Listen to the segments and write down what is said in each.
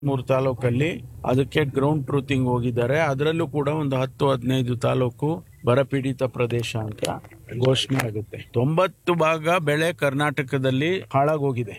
ಮೂರು ತಾಲೂಕಲ್ಲಿ ಅದಕ್ಕೆ ಗ್ರೌಂಡ್ ಟ್ರೂತಿಂಗ್ ಹೋಗಿದ್ದಾರೆ ಅದರಲ್ಲೂ ಕೂಡ ಒಂದು ಹತ್ತು ಹದಿನೈದು ತಾಲೂಕು ಬರಪೀಡಿತ ಪ್ರದೇಶ ಅಂತ ಘೋಷಣೆ ಆಗುತ್ತೆ ತೊಂಬತ್ತು ಭಾಗ ಬೆಳೆ ಕರ್ನಾಟಕದಲ್ಲಿ ಹಾಳಾಗೋಗಿದೆ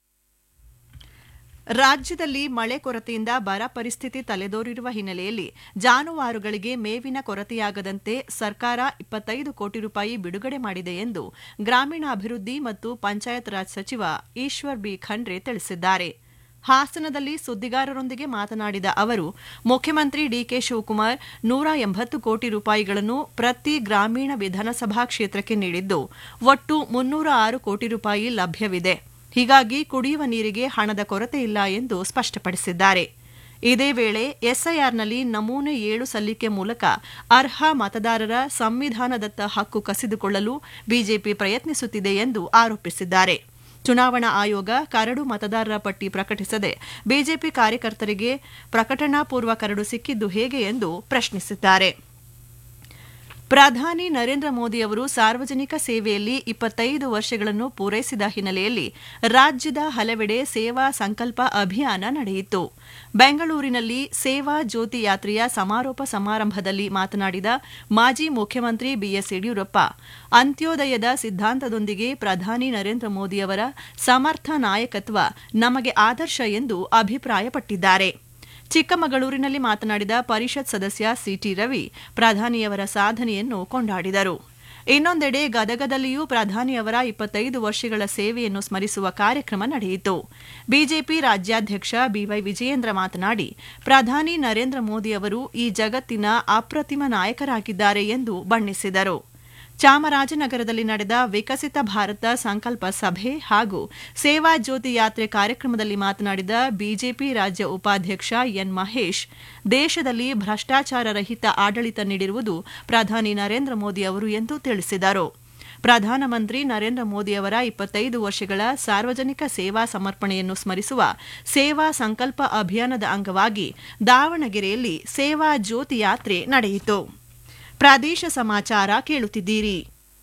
ರಾಜ್ಯದಲ್ಲಿ ಮಳೆ ಕೊರತೆಯಿಂದ ಬರ ಪರಿಸ್ಥಿತಿ ತಲೆದೋರಿರುವ ಹಿನ್ನೆಲೆಯಲ್ಲಿ ಜಾನುವಾರುಗಳಿಗೆ ಮೇವಿನ ಕೊರತೆಯಾಗದಂತೆ ಸರ್ಕಾರ ಇಪ್ಪತ್ತೈದು ಕೋಟಿ ರೂಪಾಯಿ ಬಿಡುಗಡೆ ಮಾಡಿದೆ ಎಂದು ಗ್ರಾಮೀಣಾಭಿವೃದ್ಧಿ ಮತ್ತು ಪಂಚಾಯತ್ ರಾಜ್ ಸಚಿವ ಈಶ್ವರ್ ಬಿ ಖಂಡ್ರೆ ತಿಳಿಸಿದ್ದಾರೆ ಹಾಸನದಲ್ಲಿ ಸುದ್ದಿಗಾರರೊಂದಿಗೆ ಮಾತನಾಡಿದ ಅವರು ಮುಖ್ಯಮಂತ್ರಿ ಡಿಕೆ ಶಿವಕುಮಾರ್ ನೂರ ಎಂಬತ್ತು ಕೋಟಿ ರೂಪಾಯಿಗಳನ್ನು ಪ್ರತಿ ಗ್ರಾಮೀಣ ವಿಧಾನಸಭಾ ಕ್ಷೇತ್ರಕ್ಕೆ ನೀಡಿದ್ದು ಒಟ್ಟು ಮುನ್ನೂರ ಆರು ಕೋಟಿ ರೂಪಾಯಿ ಲಭ್ಯವಿದೆ ಹೀಗಾಗಿ ಕುಡಿಯುವ ನೀರಿಗೆ ಹಣದ ಕೊರತೆ ಇಲ್ಲ ಎಂದು ಸ್ಪಷ್ಟಪಡಿಸಿದ್ದಾರೆ ಇದೇ ವೇಳೆ ಎಸ್ಐಆರ್ನಲ್ಲಿ ನಮೂನೆ ಏಳು ಸಲ್ಲಿಕೆ ಮೂಲಕ ಅರ್ಹ ಮತದಾರರ ಸಂವಿಧಾನದತ್ತ ಹಕ್ಕು ಕಸಿದುಕೊಳ್ಳಲು ಬಿಜೆಪಿ ಪ್ರಯತ್ನಿಸುತ್ತಿದೆ ಎಂದು ಆರೋಪಿಸಿದ್ದಾರೆ ಚುನಾವಣಾ ಆಯೋಗ ಕರಡು ಮತದಾರರ ಪಟ್ಟಿ ಪ್ರಕಟಿಸದೆ ಬಿಜೆಪಿ ಕಾರ್ಯಕರ್ತರಿಗೆ ಪ್ರಕಟಣಾ ಪೂರ್ವ ಕರಡು ಸಿಕ್ಕಿದ್ದು ಹೇಗೆ ಎಂದು ಪ್ರಶ್ನಿಸಿದ್ದಾರೆ ಪ್ರಧಾನಿ ನರೇಂದ್ರ ಮೋದಿ ಅವರು ಸಾರ್ವಜನಿಕ ಸೇವೆಯಲ್ಲಿ ಇಪ್ಪತ್ತೈದು ವರ್ಷಗಳನ್ನು ಪೂರೈಸಿದ ಹಿನ್ನೆಲೆಯಲ್ಲಿ ರಾಜ್ಯದ ಹಲವೆಡೆ ಸೇವಾ ಸಂಕಲ್ಪ ಅಭಿಯಾನ ನಡೆಯಿತು ಬೆಂಗಳೂರಿನಲ್ಲಿ ಸೇವಾ ಜ್ಯೋತಿ ಯಾತ್ರೆಯ ಸಮಾರೋಪ ಸಮಾರಂಭದಲ್ಲಿ ಮಾತನಾಡಿದ ಮಾಜಿ ಮುಖ್ಯಮಂತ್ರಿ ಬಿಎಸ್ ಯಡಿಯೂರಪ್ಪ ಅಂತ್ಯೋದಯದ ಸಿದ್ಧಾಂತದೊಂದಿಗೆ ಪ್ರಧಾನಿ ನರೇಂದ್ರ ಮೋದಿಯವರ ಸಮರ್ಥ ನಾಯಕತ್ವ ನಮಗೆ ಆದರ್ಶ ಎಂದು ಅಭಿಪ್ರಾಯಪಟ್ಟಿದ್ದಾರೆ ಚಿಕ್ಕಮಗಳೂರಿನಲ್ಲಿ ಮಾತನಾಡಿದ ಪರಿಷತ್ ಸದಸ್ಯ ಸಿಟಿ ರವಿ ಪ್ರಧಾನಿಯವರ ಸಾಧನೆಯನ್ನು ಕೊಂಡಾಡಿದರು ಇನ್ನೊಂದೆಡೆ ಗದಗದಲ್ಲಿಯೂ ಪ್ರಧಾನಿಯವರ ಇಪ್ಪತ್ತೈದು ವರ್ಷಗಳ ಸೇವೆಯನ್ನು ಸ್ಮರಿಸುವ ಕಾರ್ಯಕ್ರಮ ನಡೆಯಿತು ಬಿಜೆಪಿ ರಾಜ್ಯಾಧ್ಯಕ್ಷ ಬಿವೈ ವಿಜಯೇಂದ್ರ ಮಾತನಾಡಿ ಪ್ರಧಾನಿ ನರೇಂದ್ರ ಮೋದಿ ಅವರು ಈ ಜಗತ್ತಿನ ಅಪ್ರತಿಮ ನಾಯಕರಾಗಿದ್ದಾರೆ ಎಂದು ಬಣ್ಣಿಸಿದರು ಚಾಮರಾಜನಗರದಲ್ಲಿ ನಡೆದ ವಿಕಸಿತ ಭಾರತ ಸಂಕಲ್ಪ ಸಭೆ ಹಾಗೂ ಸೇವಾ ಜ್ಯೋತಿ ಯಾತ್ರೆ ಕಾರ್ಯಕ್ರಮದಲ್ಲಿ ಮಾತನಾಡಿದ ಬಿಜೆಪಿ ರಾಜ್ಯ ಉಪಾಧ್ಯಕ್ಷ ಎನ್ ಮಹೇಶ್ ದೇಶದಲ್ಲಿ ಭ್ರಷ್ಟಾಚಾರ ರಹಿತ ಆಡಳಿತ ನೀಡಿರುವುದು ಪ್ರಧಾನಿ ನರೇಂದ್ರ ಮೋದಿ ಅವರು ಎಂದು ತಿಳಿಸಿದರು ಪ್ರಧಾನಮಂತ್ರಿ ನರೇಂದ್ರ ಮೋದಿಯವರ ಇಪ್ಪತ್ತೈದು ವರ್ಷಗಳ ಸಾರ್ವಜನಿಕ ಸೇವಾ ಸಮರ್ಪಣೆಯನ್ನು ಸ್ಮರಿಸುವ ಸೇವಾ ಸಂಕಲ್ಪ ಅಭಿಯಾನದ ಅಂಗವಾಗಿ ದಾವಣಗೆರೆಯಲ್ಲಿ ಸೇವಾ ಜ್ಯೋತಿ ಯಾತ್ರೆ ನಡೆಯಿತು ಪ್ರಾದೇಶ ಸಮಾಚಾರ ಕೇಳುತ್ತಿದ್ದೀರಿ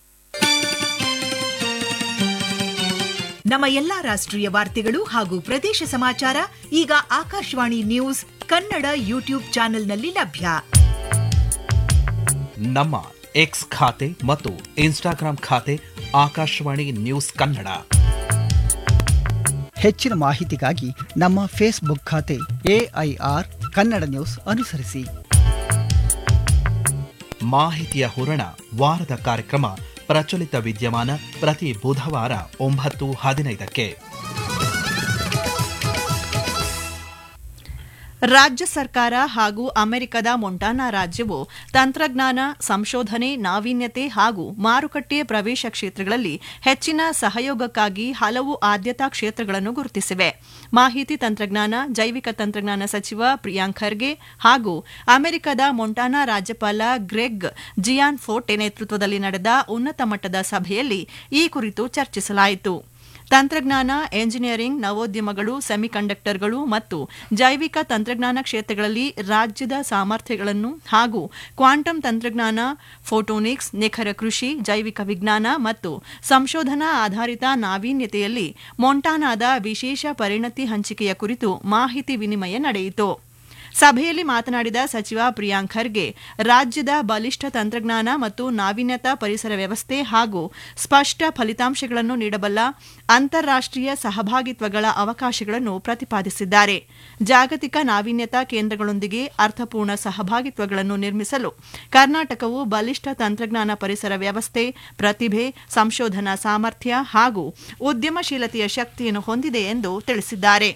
ನಮ್ಮ ಎಲ್ಲಾ ರಾಷ್ಟ್ರೀಯ ವಾರ್ತೆಗಳು ಹಾಗೂ ಪ್ರದೇಶ ಸಮಾಚಾರ ಈಗ ಆಕಾಶವಾಣಿ ನ್ಯೂಸ್ ಕನ್ನಡ ಯೂಟ್ಯೂಬ್ ಚಾನೆಲ್ನಲ್ಲಿ ಲಭ್ಯ ನಮ್ಮ ಎಕ್ಸ್ ಖಾತೆ ಮತ್ತು ಇನ್ಸ್ಟಾಗ್ರಾಂ ಖಾತೆ ಆಕಾಶವಾಣಿ ನ್ಯೂಸ್ ಕನ್ನಡ ಹೆಚ್ಚಿನ ಮಾಹಿತಿಗಾಗಿ ನಮ್ಮ ಫೇಸ್ಬುಕ್ ಖಾತೆ ಎಐಆರ್ ಕನ್ನಡ ನ್ಯೂಸ್ ಅನುಸರಿಸಿ ಮಾಹಿತಿಯ ಹೂರಣ ವಾರದ ಕಾರ್ಯಕ್ರಮ ಪ್ರಚಲಿತ ವಿದ್ಯಮಾನ ಪ್ರತಿ ಬುಧವಾರ ಒಂಬತ್ತು ಹದಿನೈದಕ್ಕೆ ರಾಜ್ಯ ಸರ್ಕಾರ ಹಾಗೂ ಅಮೆರಿಕದ ಮೊಂಟಾನಾ ರಾಜ್ಯವು ತಂತ್ರಜ್ಞಾನ ಸಂಶೋಧನೆ ನಾವೀನ್ಯತೆ ಹಾಗೂ ಮಾರುಕಟ್ಟೆ ಪ್ರವೇಶ ಕ್ಷೇತ್ರಗಳಲ್ಲಿ ಹೆಚ್ಚಿನ ಸಹಯೋಗಕ್ಕಾಗಿ ಹಲವು ಆದ್ಯತಾ ಕ್ಷೇತ್ರಗಳನ್ನು ಗುರುತಿಸಿವೆ ಮಾಹಿತಿ ತಂತ್ರಜ್ಞಾನ ಜೈವಿಕ ತಂತ್ರಜ್ಞಾನ ಸಚಿವ ಪ್ರಿಯಾಂಕ್ ಖರ್ಗೆ ಹಾಗೂ ಅಮೆರಿಕದ ಮೊಂಟಾನಾ ರಾಜ್ಯಪಾಲ ಗ್ರೆಗ್ ಜಿಯಾನ್ ಫೋರ್ಟೆ ನೇತೃತ್ವದಲ್ಲಿ ನಡೆದ ಉನ್ನತ ಮಟ್ಟದ ಸಭೆಯಲ್ಲಿ ಈ ಕುರಿತು ಚರ್ಚಿಸಲಾಯಿತು ತಂತ್ರಜ್ಞಾನ ಎಂಜಿನಿಯರಿಂಗ್ ನವೋದ್ಯಮಗಳು ಸೆಮಿಕಂಡಕ್ಟರ್ಗಳು ಮತ್ತು ಜೈವಿಕ ತಂತ್ರಜ್ಞಾನ ಕ್ಷೇತ್ರಗಳಲ್ಲಿ ರಾಜ್ಯದ ಸಾಮರ್ಥ್ಯಗಳನ್ನು ಹಾಗೂ ಕ್ವಾಂಟಮ್ ತಂತ್ರಜ್ಞಾನ ಫೋಟೋನಿಕ್ಸ್ ನಿಖರ ಕೃಷಿ ಜೈವಿಕ ವಿಜ್ಞಾನ ಮತ್ತು ಸಂಶೋಧನಾ ಆಧಾರಿತ ನಾವೀನ್ಯತೆಯಲ್ಲಿ ಮೊಂಟಾನಾದ ವಿಶೇಷ ಪರಿಣತಿ ಹಂಚಿಕೆಯ ಕುರಿತು ಮಾಹಿತಿ ವಿನಿಮಯ ನಡೆಯಿತು ಸಭೆಯಲ್ಲಿ ಮಾತನಾಡಿದ ಸಚಿವ ಪ್ರಿಯಾಂಕ್ ಖರ್ಗೆ ರಾಜ್ಯದ ಬಲಿಷ್ಠ ತಂತ್ರಜ್ಞಾನ ಮತ್ತು ನಾವೀನ್ಯತಾ ಪರಿಸರ ವ್ಯವಸ್ಥೆ ಹಾಗೂ ಸ್ಪಷ್ಟ ಫಲಿತಾಂಶಗಳನ್ನು ನೀಡಬಲ್ಲ ಅಂತಾರಾಷ್ಟೀಯ ಸಹಭಾಗಿತ್ವಗಳ ಅವಕಾಶಗಳನ್ನು ಪ್ರತಿಪಾದಿಸಿದ್ದಾರೆ ಜಾಗತಿಕ ನಾವೀನ್ಯತಾ ಕೇಂದ್ರಗಳೊಂದಿಗೆ ಅರ್ಥಪೂರ್ಣ ಸಹಭಾಗಿತ್ವಗಳನ್ನು ನಿರ್ಮಿಸಲು ಕರ್ನಾಟಕವು ಬಲಿಷ್ಠ ತಂತ್ರಜ್ಞಾನ ಪರಿಸರ ವ್ಯವಸ್ಥೆ ಪ್ರತಿಭೆ ಸಂಶೋಧನಾ ಸಾಮರ್ಥ್ಯ ಹಾಗೂ ಉದ್ಯಮಶೀಲತೆಯ ಶಕ್ತಿಯನ್ನು ಹೊಂದಿದೆ ಎಂದು ತಿಳಿಸಿದ್ದಾರೆ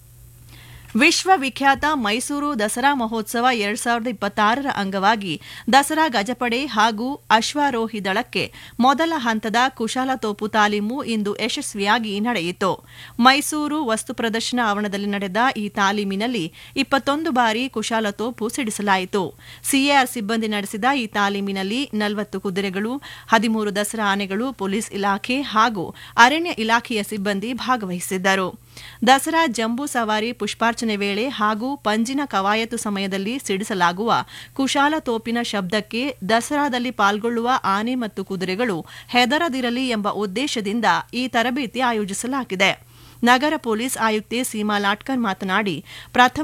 ವಿಶ್ವವಿಖ್ಯಾತ ಮೈಸೂರು ದಸರಾ ಮಹೋತ್ಸವ ಎರಡ್ ಸಾವಿರದ ಇಪ್ಪತ್ತಾರರ ಅಂಗವಾಗಿ ದಸರಾ ಗಜಪಡೆ ಹಾಗೂ ಅಶ್ವಾರೋಹಿ ದಳಕ್ಕೆ ಮೊದಲ ಹಂತದ ಕುಶಾಲತೋಪು ತಾಲೀಮು ಇಂದು ಯಶಸ್ವಿಯಾಗಿ ನಡೆಯಿತು ಮೈಸೂರು ವಸ್ತು ಪ್ರದರ್ಶನ ಆವರಣದಲ್ಲಿ ನಡೆದ ಈ ತಾಲೀಮಿನಲ್ಲಿ ಇಪ್ಪತ್ತೊಂದು ಬಾರಿ ಕುಶಾಲತೋಪು ಸಿಡಿಸಲಾಯಿತು ಸಿಎಆರ್ ಸಿಬ್ಬಂದಿ ನಡೆಸಿದ ಈ ತಾಲೀಮಿನಲ್ಲಿ ನಲವತ್ತು ಕುದುರೆಗಳು ಹದಿಮೂರು ದಸರಾ ಆನೆಗಳು ಪೊಲೀಸ್ ಇಲಾಖೆ ಹಾಗೂ ಅರಣ್ಯ ಇಲಾಖೆಯ ಸಿಬ್ಬಂದಿ ಭಾಗವಹಿಸಿದ್ದರು ದಸರಾ ಜಂಬೂ ಸವಾರಿ ಪುಷ್ಪಾರ್ಚನೆ ವೇಳೆ ಹಾಗೂ ಪಂಜಿನ ಕವಾಯತು ಸಮಯದಲ್ಲಿ ಸಿಡಿಸಲಾಗುವ ಕುಶಾಲ ತೋಪಿನ ಶಬ್ದಕ್ಕೆ ದಸರಾದಲ್ಲಿ ಪಾಲ್ಗೊಳ್ಳುವ ಆನೆ ಮತ್ತು ಕುದುರೆಗಳು ಹೆದರದಿರಲಿ ಎಂಬ ಉದ್ದೇಶದಿಂದ ಈ ತರಬೇತಿ ಆಯೋಜಿಸಲಾಗಿದೆ ನಗರ ಪೊಲೀಸ್ ಆಯುಕ್ತೆ ಸೀಮಾ ಲಾಟ್ಕರ್ ಮಾತನಾಡಿ ಪ್ರಾಥಮಿಕ